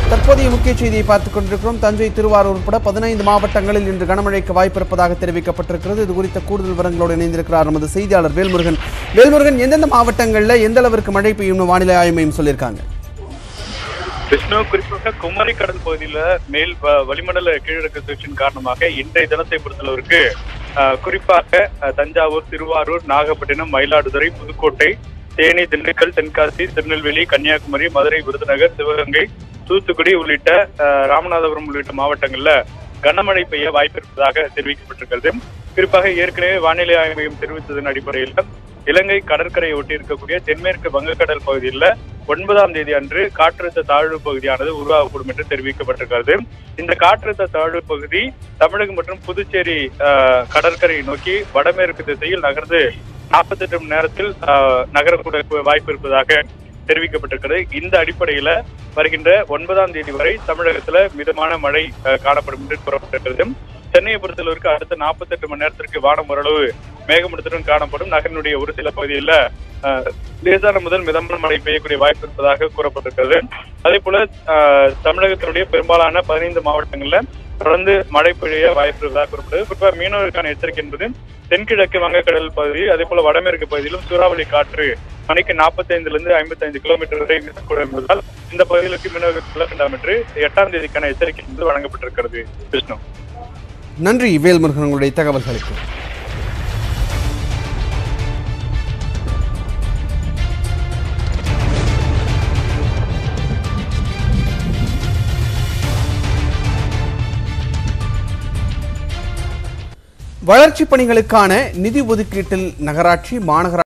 தற்போதைய முக்கிய செய்தியை பார்த்துக் கொண்டிருக்கிறோம் தஞ்சை திருவாரூர் உட்பட பதினைந்து மாவட்டங்களில் இன்று கனமழைக்கு வாய்ப்பிருப்பதாக தெரிவிக்கப்பட்டிருக்கிறது இது குறித்த கூடுதல் விவரங்களோடு இணைந்திருக்கிறார் நமது செய்தியாளர் வேல்முருகன் வேல்முருகன் எந்தெந்த மாவட்டங்களில் எந்த அளவிற்கு மழை பெய்யும்னு வானிலை ஆய்வு மையம் சொல்லியிருக்காங்க விஷ்ணு குறிப்பாக குமரி கடல் பகுதியில மேல் வ- வளிமண்டல கீழடுக்கு சுழற்சியின் காரணமாக இன்றைய தினத்தை பொறுத்தளவிற்கு அஹ், குறிப்பாக அஹ், தஞ்சாவூர் திருவாரூர் நாகப்பட்டினம் மயிலாடுதுறை புதுக்கோட்டை தேனி திண்டுக்கல் தென்காசி திருநெல்வேலி கன்னியாகுமரி மதுரை விருதுநகர் சிவகங்கை தூத்துக்குடி உள்ளிட்ட அஹ், ராமநாதபுரம் உள்ளிட்ட மாவட்டங்கள்ல கனமழை பெய்ய வாய்ப்பிருப்பதாக தெரிவிக்கப்பட்டிருக்கிறது குறிப்பாக ஏற்கனவே வானிலை ஆய்வு மையம் தெரிவித்ததன் அடிப்படையில் இலங்கை கடற்கரையை ஒட்டி இருக்கக்கூடிய தென்மேற்கு வங்கக்கடல் பகுதியில் ஒன்பதாம் தேதி அன்று காற்றழுத்த தாழ்வு பகுதியானது உருவாகக்கூடும் என்று தெரிவிக்கப்பட்டிருக்கிறது இந்த காற்றழுத்த தாழ்வு பகுதி தமிழகம் மற்றும் புதுச்சேரி அஹ், கடற்கரையை நோக்கி வடமேற்கு திசையில் நகர்ந்து நாற்பத்தெட்டு மணி நேரத்தில் அஹ், நகரக்கூடிய வாய்ப்பு இருப்பதாக தெரிவிக்கப்பட்டிருக்கிறது இந்த அடிப்படையில வருகின்ற ஒன்பதாம் தேதி வரை தமிழகத்துல மிதமான மழை அஹ், காணப்படும் என்று கூறப்பட்டிருக்கிறது சென்னையை பொறுத்தளவிற்கு அடுத்த 48 மணி நேரத்திற்கு வானம் ஓரளவு மேகமூட்டத்துடன் காணப்படும் நகரினுடைய ஒரு சில பகுதிகளில் அஹ், லேசான முதல் மிதமான மழை பெய்யக்கூடிய வாய்ப்பு இருப்பதாக கூறப்பட்டிருக்கிறது அதே போல அஹ், தமிழகத்தினுடைய பெரும்பாலான பதினைந்து மாவட்டங்கள்ல தொடர்ந்து மழை பெய்ய வாய்ப்பு இருப்பதாக கூறப்படுது குறிப்பாக மீனவருக்கான எச்சரிக்கை என்பது தென்கிழக்கு வங்கக்கடல் பகுதி அதே போல வடமேற்கு பகுதியிலும் சூறாவளி காற்று மணிக்கு 45 இருந்து 55 கிலோமீட்டர் வரை வீசக்கூடும் என்பதால் இந்த பகுதிகளுக்கு மீனவர்கள் செல்ல வேண்டாம் என்று எட்டாம் தேதிக்கான எச்சரிக்கை என்பது வழங்கப்பட்டிருக்கிறது விஷ்ணு நன்றி வேல்முருகன் உங்களுடைய தகவல்களுக்கு வளர்ச்சிப் பணிகளுக்கான நிதி ஒதுக்கீட்டில் நகராட்சி மாநகராட்சி